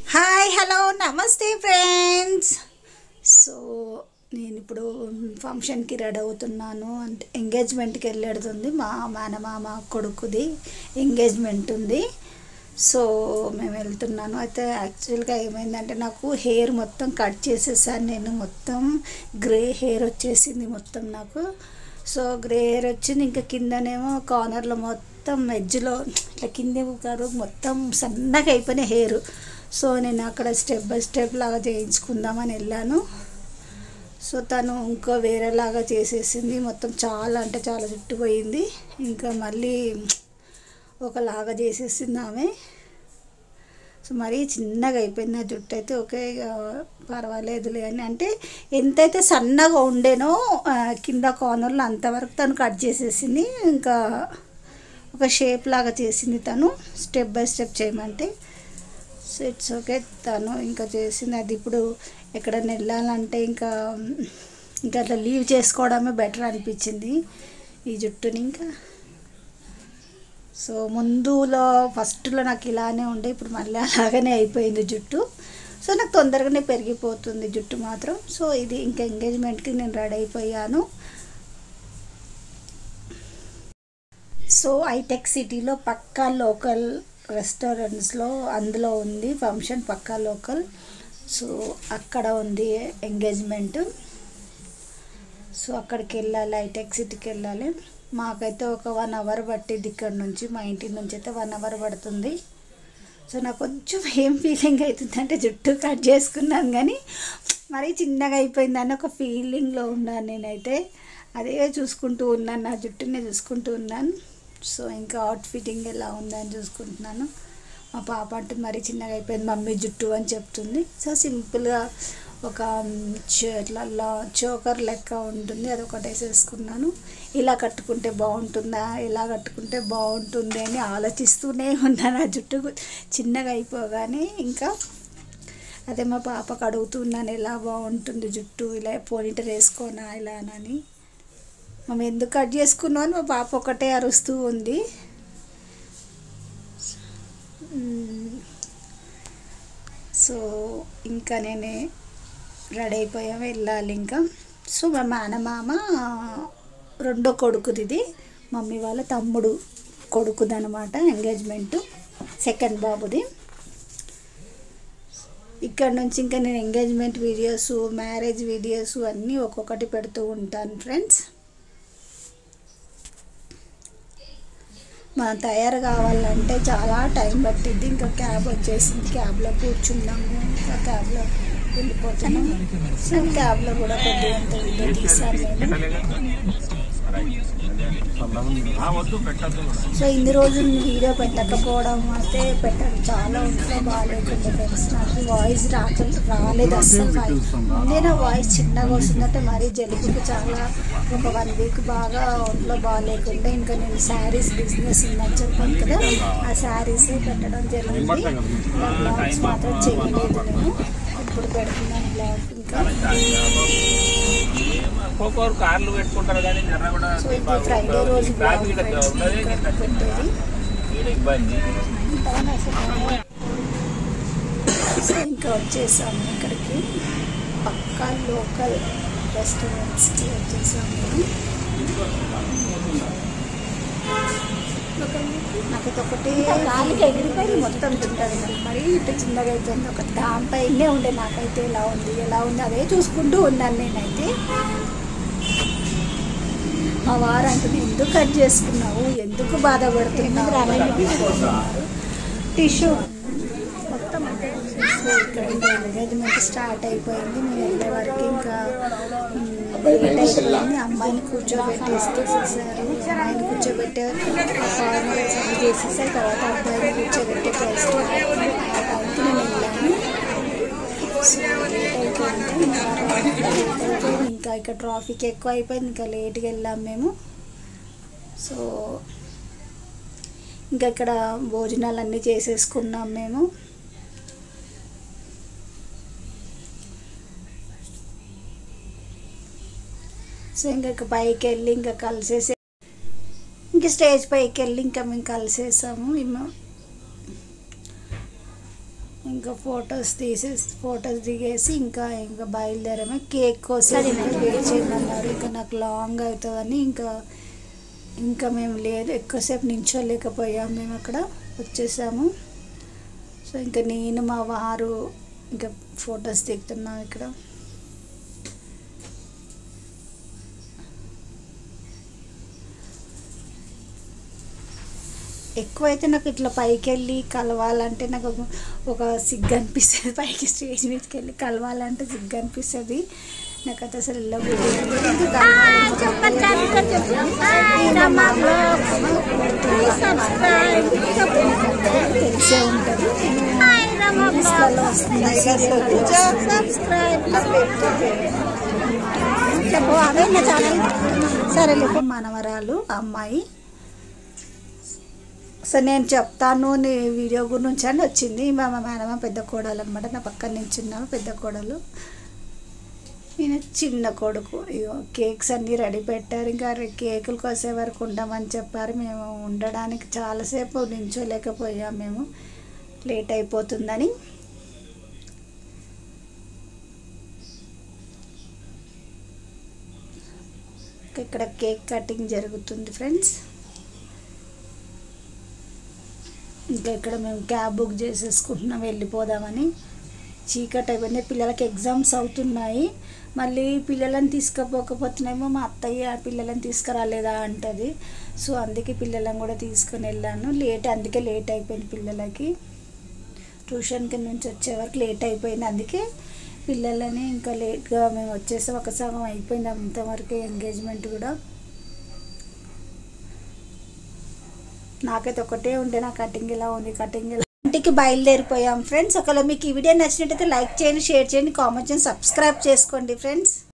Hi hello నమస్తే friends so నేను ఇప్పుడు ఫంక్షన్కి రెడీ అవుతున్నాను అంటే ఎంగేజ్మెంట్కి వెళ్ళేడుతుంది మా మేనమామ కొడుకుది ఎంగేజ్మెంట్ ఉంది సో మేము వెళ్తున్నాను అయితే యాక్చువల్గా ఏమైందంటే నాకు హెయిర్ మొత్తం కట్ చేసేసాను నేను మొత్తం గ్రే హెయిర్ వచ్చేసింది మొత్తం నాకు సో గ్రే హెయిర్ వచ్చింది ఇంకా కిందనేమో కార్నర్లో మొత్తం ఎడ్జ్లో ఇట్లా కింద గారు మొత్తం సన్నగా అయిపోయిన హెయిర్ సో నేను అక్కడ స్టెప్ బై స్టెప్ లాగా చేయించుకుందామని వెళ్ళాను సో తను ఇంకో వేరేలాగా చేసేసింది మొత్తం చాలా అంటే చాలా జుట్టు పోయింది ఇంకా మళ్ళీ ఒకలాగా చేసేసింది ఆమె సో మరీ చిన్నగా అయిపోయింది ఆ జుట్టు అయితే ఓకే ఇక పర్వాలేదులే అని అంటే ఎంతైతే సన్నగా ఉండేనో ఆ, కింద కార్నర్లో అంతవరకు తను కట్ చేసేసింది ఇంకా ఒక షేప్ లాగా చేసింది తను స్టెప్ బై స్టెప్ చేయమంటే సో ఇట్స్ ఓకే తను ఇంకా చేసింది అది ఇప్పుడు ఎక్కడైనా వెళ్ళాలంటే ఇంకా ఇంకా అట్లా లీవ్ చేసుకోవడమే బెటర్ అనిపించింది ఈ జుట్టుని ఇంకా సో ముందులో ఫస్ట్లో నాకు ఇలానే ఉండే ఇప్పుడు మళ్ళీ అలాగనే అయిపోయింది జుట్టు సో నాకు తొందరగానే పెరిగిపోతుంది జుట్టు మాత్రం సో ఇది ఇంకా ఎంగేజ్మెంట్కి నేను రెడీ అయిపోయాను సో ఐటెక్ సిటీలో పక్కా లోకల్ రెస్టారెంట్స్లో అందులో ఉంది ఫంక్షన్ పక్కా లోకల్ సో అక్కడ ఉంది ఎంగేజ్మెంట్ సో అక్కడికి వెళ్ళాలి ఐటెక్ సిటీకి వెళ్ళాలి మాకైతే ఒక వన్ అవర్ పట్టింది ఇక్కడ నుంచి మా ఇంటి నుంచి అయితే వన్ అవర్ పడుతుంది సో నాకు కొంచెం ఏం ఫీలింగ్ అవుతుందంటే జుట్టు కట్ చేసుకున్నాను కానీ మరీ చిన్నగా అయిపోయిందని ఒక ఫీలింగ్లో ఉన్నాను నేనైతే అదే చూసుకుంటూ ఉన్నాను నా జుట్టునే చూసుకుంటూ ఉన్నాను సో ఇంకా అవుట్ ఫిట్టింగ్ ఎలా ఉందని చూసుకుంటున్నాను మా పాప అంటే మరీ చిన్నగా అయిపోయింది మమ్మీ జుట్టు అని చెప్తుంది సో సింపుల్గా ఒక చ- ఇట్లా లా- చోకర్ లెక్క ఉంటుంది అది ఒకటి వేసేసుకున్నాను ఇలా కట్టుకుంటే బాగుంటుందా ఇలా కట్టుకుంటే బాగుంటుంది అని ఆలోచిస్తూనే ఉన్నాను ఆ జుట్టు చిన్నగా అయిపోగానే ఇంకా అదే మా పాపకు అడుగుతున్నాను ఎలా బాగుంటుంది జుట్టు ఇలా పోనీటర్ వేసుకోనా ఇలా అని మేము ఎందుకు కట్ చేసుకున్నాం అని మా పాప ఒకటే అరుస్తూ ఉంది మ్మ్. సో ఇంకా నేనే రెడీ అయిపోయా వెళ్ళాలి ఇంకా సో మా మేనమామ రెండో కొడుకుది ఇది మమ్మీ వాళ్ళ తమ్ముడు కొడుకుది అనమాట ఎంగేజ్మెంట్ సెకండ్ బాబుది ఇక్కడ నుంచి ఇంకా నేను ఎంగేజ్మెంట్ వీడియోస్ మ్యారేజ్ వీడియోస్ అన్నీ ఒక్కొక్కటి పెడుతూ ఉంటాను ఫ్రెండ్స్ మనం తయారు కావాలంటే చాలా టైం పట్టింది ఇంకా క్యాబ్ వచ్చేసింది క్యాబ్లో కూర్చున్నాము ఇంకా క్యాబ్లో వెళ్ళిపోతున్నాము సో క్యాబ్లో కూడా కొద్దిగా అంత వీడియో తీసాను నేను సో ఇన్ని రోజులు వీడియో పెట్టకపోవడం అయితే పెట్టడం చాలా ఒంట్లో బాగాలేకుండా ఫ్రెండ్స్ నాకు వాయిస్ రాక రాలేదు అస్సలు ముందే నా వాయిస్ చిన్నగా వస్తుందంటే మరీ జలుబుకి చాలా ఒక వన్ వీక్ బాగా ఒంట్లో బాగాలేకుండా ఇంకా నేను శారీస్ బిజినెస్ ఉందని చెప్పాను కదా ఆ శారీస్ పెట్టడం జరిగింది బ్లాగ్స్ మాత్రం చేయలేదు నేను ఇప్పుడు పెడుతున్నాను బ్లాగ్ ఇంకా ఒక్కొక్కరు కార్లు పెట్టుకుంటారు కానీ జర కూడా సో ఇది ఫ్రైడే రోజు బ్లాగ్ ట్రాఫిక్ ఇట్లా ఫ్రెండ్స్ ఉన్నది ఇంకా నేను పెట్టేది ఈడ ఇబ్బంది సో ఇంకా వచ్చేసాము ఇక్కడికి పక్కా లోకల్ రెస్టారెంట్స్కి వచ్చేసాము నాకైతే ఒకటి గాలికి ఎగిరిపోయి మొత్తం తింటుంది మరి మరీ ఇటు చిన్నగా అయిపోయింది ఒక దానిపైనే ఉండే నాకైతే ఎలా ఉంది ఎలా ఉంది అదే చూసుకుంటూ ఉన్నాను నేనైతే మా వారు అంటుంది ఎందుకు కట్ చేసుకున్నావు ఎందుకు బాధపడుతున్నావు టిష్యూ మొత్తం అంటే సో ఇక్కడ ఇంకా ఎంగేజ్మెంట్ స్టార్ట్ అయిపోయింది మేము వెళ్ళే వరకు ఇంకా మ్, లేట్ అయిపోయింది అమ్మాయిని కూర్చోబెట్టేసి చేసేసారు అమ్మాయిని కూర్చోబెట్టే ఫార్మాలిటీస్ అన్ని చేసేసారు తర్వాత అబ్బాయిని కూర్చోబెట్టే ప్రైస్ ఆ టైంకి నేను వెళ్ళాను సో లేట్ అయిపోయింది ఇంకా లేట్ అయిపోయింది ఇంకా ఇక్కడ ట్రాఫిక్ ఎక్కువ అయిపోయింది ఇంకా లేట్గా వెళ్ళాం మేము సో ఇంకా ఇక్కడ భోజనాలు అన్నీ చేసేసుకున్నాం మేము సో ఇంకా ఇక పైకి వెళ్ళి ఇంకా కలిసేసి ఇంకా స్టేజ్ పైకి వెళ్ళి ఇంకా మేము కలిసేసాము ఇమ్మ- ఇంకా ఫొటోస్ తీసేసి ఫొటోస్ దిగేసి ఇంకా ఇంకా బయలుదేరమే కేక్ కోసం వెయిట్ చేయమన్నారు ఇంకా నాకు లాంగ్ అవుతుందని ఇంకా ఇంకా మేము లేదు ఎక్కువసేపు నించోలేకపోయాము మేము అక్కడ వచ్చేసాము సో ఇంకా నేను మా వారు ఇంకా ఫొటోస్ దిగుతున్నాం ఇక్కడ ఎక్కువైతే నాకు ఇట్లా పైకి వెళ్ళి కలవాలంటే నాకు ఒక- ఒక సిగ్గు అనిపిస్తుంది పైకి స్టేజ్ మీదకి వెళ్ళి కలవాలంటే సిగ్గు అనిపిస్తుంది నాకు అయితే అసలు తెలిసే ఉంటుంది ఇంగ్లీష్లలో వస్తుంది చెప్పు అదే నా ఛానల్ సరే లేపు మనవరాలు అమ్మాయి సో నేను చెప్తాను నీ వీడియో గురించి అని వచ్చింది మా మా మేనమ్మ పెద్ద కోడలు అనమాట నా పక్కన నించున్నాము పెద్ద కోడలు నేను చిన్న కొడుకు ఇగో కేక్స్ అన్నీ రెడీ పెట్టారు ఇంకా రే- కేకులు కోసే వరకు ఉండమని చెప్పారు మేము ఉండడానికి చాలాసేపు నించోలేకపోయాం మేము లేట్ అయిపోతుందని ఇక్కడ కేక్ కటింగ్ జరుగుతుంది ఫ్రెండ్స్ ఇంకా ఇక్కడ మేము క్యాబ్ బుక్ చేసేసుకుంటున్నాం వెళ్ళిపోదామని చీకటి అయిపోయింది పిల్లలకి ఎగ్జామ్స్ అవుతున్నాయి మళ్ళీ పిల్లలని తీసుకుపోకపోతేనేమో మా అత్తయ్య పిల్లలని తీసుకురాలేదా అంటది సో అందుకే పిల్లలను కూడా తీసుకొని వెళ్ళాను లేట్ అందుకే లేట్ అయిపోయింది పిల్లలకి ట్యూషన్కి నుంచి వచ్చే వరకు లేట్ అయిపోయింది అందుకే పిల్లలని ఇంకా లేట్గా మేము వచ్చేసాం ఒక సగం అయిపోయింది అంతవరకు ఎంగేజ్మెంట్ కూడా నాకైతే ఒకటే ఉండే నా కటింగ్ ఇలా ఉంది కటింగ్ ఇలా ఇంటికి బయలుదేరిపోయాం ఫ్రెండ్స్ ఒకవేళ మీకు ఈ వీడియో నచ్చినట్టయితే లైక్ చేయండి షేర్ చేయండి కామెంట్ చేయండి సబ్స్క్రైబ్ చేసుకోండి ఫ్రెండ్స్